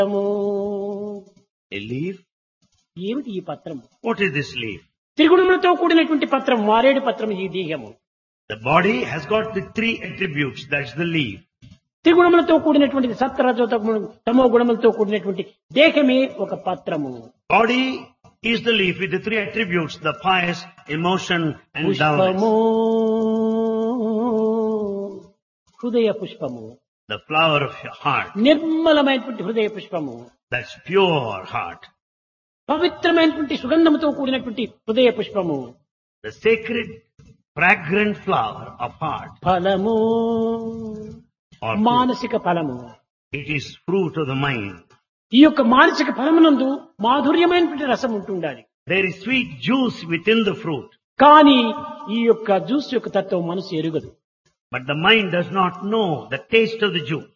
పత్రము A leaf? ఏమిటి ఈ పత్రము What is this leaf? త్రిగుణములతో కూడినటువంటి పత్రం మారేడు పత్రం ఈ దేహము The body has got the three attributes. That's the leaf. త్రిగుణములతో కూడినటువంటి సత్వరజో తమో గుణములతో కూడినటువంటి దేహమే ఒక పత్రము Body is the leaf with the three attributes, the pious, emotion, and పుష్పము downwards. హృదయ పుష్పము The flower of your heart. నిర్మలమైనటువంటి హృదయ పుష్పము That's pure heart. పవిత్రమైనటువంటి సుగంధముతో కూడినటువంటి హృదయ పుష్పము The sacred, fragrant flower of heart. ఫలము Or మానసిక ఫలము it is fruit of the mind. ఈ యొక్క మానసిక ఫలమునందు మాధుర్యమైనటువంటి రసం ఉంటుండాలి There is sweet juice within the fruit, కానీ ఈ యొక్క జ్యూస్ యొక్క తత్వం మనసు ఎరుగదు but the mind does not know the taste of the juice.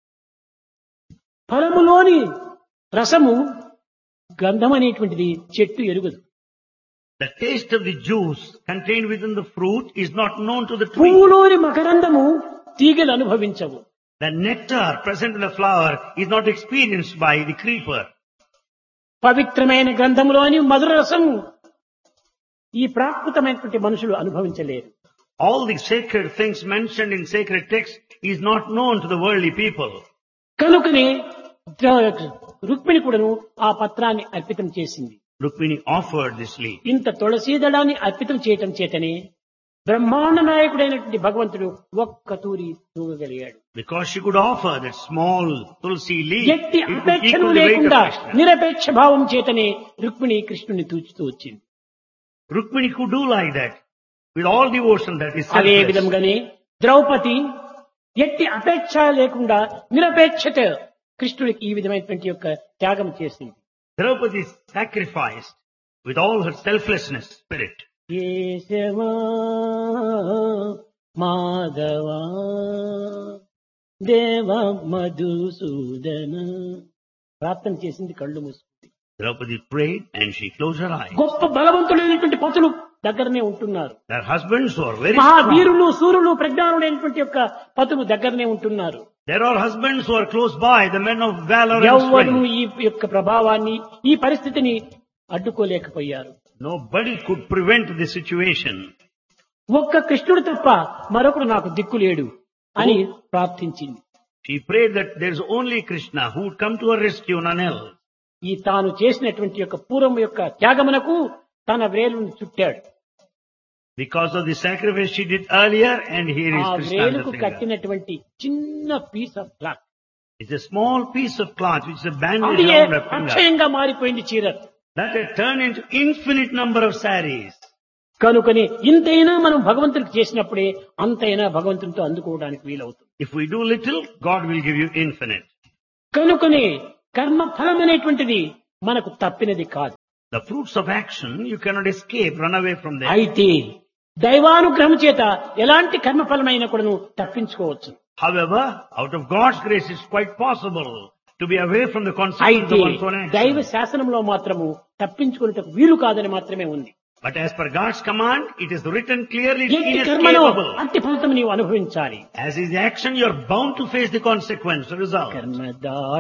ఫలములోని రసము గంధం అనేటువంటిది చెట్టు ఎరుగదు The taste of the juice contained within the fruit is not known to the tree. పువ్వులోని మకరందము తీగలు అనుభవించవు The nectar present in the flower is not experienced by the creeper. పవిత్రమైన గ్రంథములోని మధుర రసము ఈ ప్రాకృతమైనటువంటి మనుషులు అనుభవించలేరు All the sacred things mentioned in sacred texts is not known to the worldly people. కనుకనే ద- రుక్మిణి కూడాను ఆ పత్రాన్ని అర్పితం చేసింది Rukmini offered this leaf. ఇంత తులసీ దళాన్ని అర్పితం చేయటం చేతనే బ్రహ్మాండ నాయకుడైనటువంటి భగవంతుడు ఒక్క తూరి తూగగలిగాడు Because she could offer that small tulsi leaf, ఎట్టి it would అపేక్షలు equal the weight of లేకుండా Krishna. నిరపేక్ష భావం చేతనే రుక్మిణి కృష్ణుని తూచుతూ వచ్చింది Rukmini could do like that with all devotion that is అదే selfless. విధంగానే ద్రౌపది ఎట్టి అపేక్ష లేకుండా నిరపేక్షత కృష్ణుడికి ఈ విధమైనటువంటి యొక్క త్యాగం చేసింది Draupadi sacrificed with all her selflessness spirit. కేశవా మాధవా దేవ మధుసూదన ప్రార్థన చేసింది కళ్ళు మూసుకుంది Draupadi prayed and she closed her eyes. గొప్ప బలవంతులైనటువంటి పతులు దగ్గరనే ఉంటున్నారు Their husbands were very strong. మహావీరులు సూర్యులు ప్రజ్ఞానుడైనటువంటి యొక్క పతులు దగ్గరనే ఉంటున్నారు There are husbands who are close by, the men of valor and ఎవ్వరూ strength. ఈ యొక్క ప్రభావాన్ని ఈ పరిస్థితిని అడ్డుకోలేకపోయారు Nobody could prevent the situation. ఒక్క కృష్ణుడు తప్ప మరొకడు నాకు దిక్కు లేడు అని ప్రార్థించింది She prayed that there is only Krishna who would come to her rescue, none else. ఈ తాను చేసినటువంటి యొక్క పూర్వం యొక్క త్యాగమునకు తన వ్రేలును చుట్టాడు Because of the sacrifice she did earlier, and here is ఆ Krishna. వ్రేలుకు the finger. కట్టినటువంటి చిన్న piece of cloth It's a small piece of cloth which is a bandage అది around her finger. అక్షయంగా మారిపోయింది చీర That had turned into infinite number of saris. కనుకని ఇంతైనా మనం భగవంతుడికి చేసినప్పుడే అంతైనా భగవంతునితో అందుకోవడానికి వీలవుతుంది If we do little, God will give you infinite. కనుకనే కర్మ ఫలం అనేటువంటిది మనకు తప్పినది కాదు The fruits of action, you cannot escape, run away from them. అయితే దైవానుగ్రహం చేత ఎలాంటి కర్మఫలమైనా కూడా తప్పించుకోవచ్చు However, out of God's grace, it's quite possible to be away from the consequence అయితే of one's own దైవ action. శాసనంలో మాత్రము తప్పించుకునేటకు వీలు కాదని మాత్రమే ఉంది But as per God's command, it is written clearly, it's ఎట్టి కర్మలో inescapable. అట్టి ఫలితం నీవు అనుభవించాలి As is the action, you're bound to face the consequence, the result. కర్మదా